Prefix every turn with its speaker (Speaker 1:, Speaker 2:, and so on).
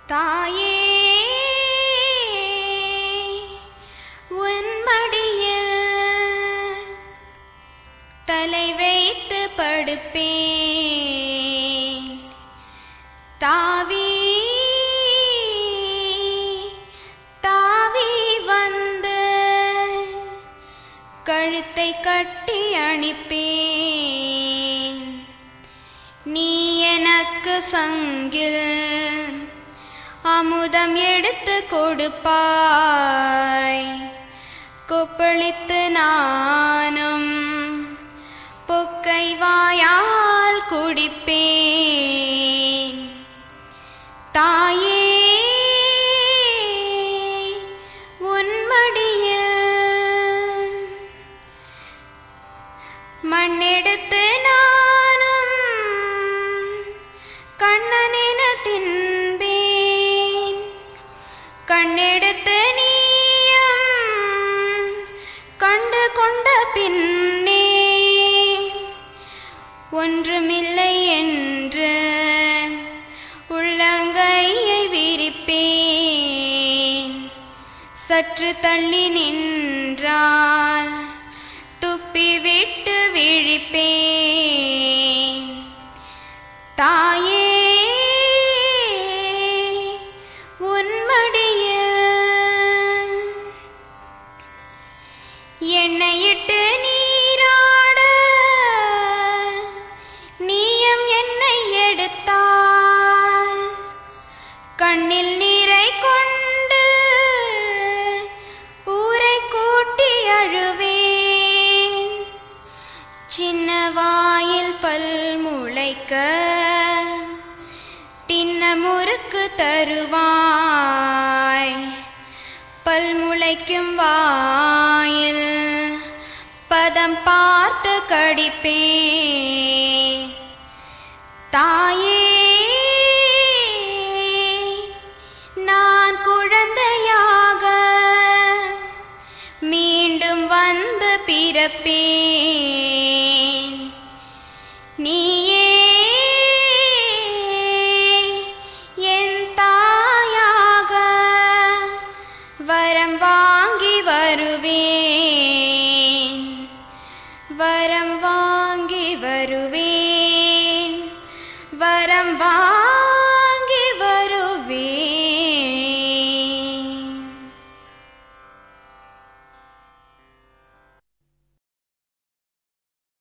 Speaker 1: தாயே உன் மடியில் தலை வைத்து படுப்பேன் தாவி தாவி வந்து கழுத்தை கட்டி அணிப்பேன் நீ எனக்கு சங்கில் அமுதம் எடுத்து கொடுப்பாய் கொப்பளித்து நானும் பொக்கை வாயால் குடிப்பேன் தாயே உன் மடியில் மண்ணெடுத்து நானும் கண்ணனென தின்பேன் கண்ணெடுத்து நீயும் கண்டு கொண்ட பின்னே ஒன்றுமில்லை என்று உள்ளங்கையை விரிப்பேன் சற்று தள்ளி நின்றால் துப்பி விட்டு விழிப்பேன் தாயே உன் மடியில் எண்ணெயிட்டு நீராட நீயம் என்னை எடுத்தால் கண்ணில் நீரை கொண்டு ஊரை கூட்டி அழுவேன் சின்ன வாயில் பல் முளைக்க தின்ன முறுக்கு தருவாய் பல் முளைக்கும் வாயில் பதம் பார்த்து கடிப்பேன் தாயே நான் குழந்தையாக மீண்டும் வந்து பிறப்பேன் நீயே என் தாயாக வரம் வாங்கி வருவேன் வரம் வாங்கி வருவேன் வரம் வா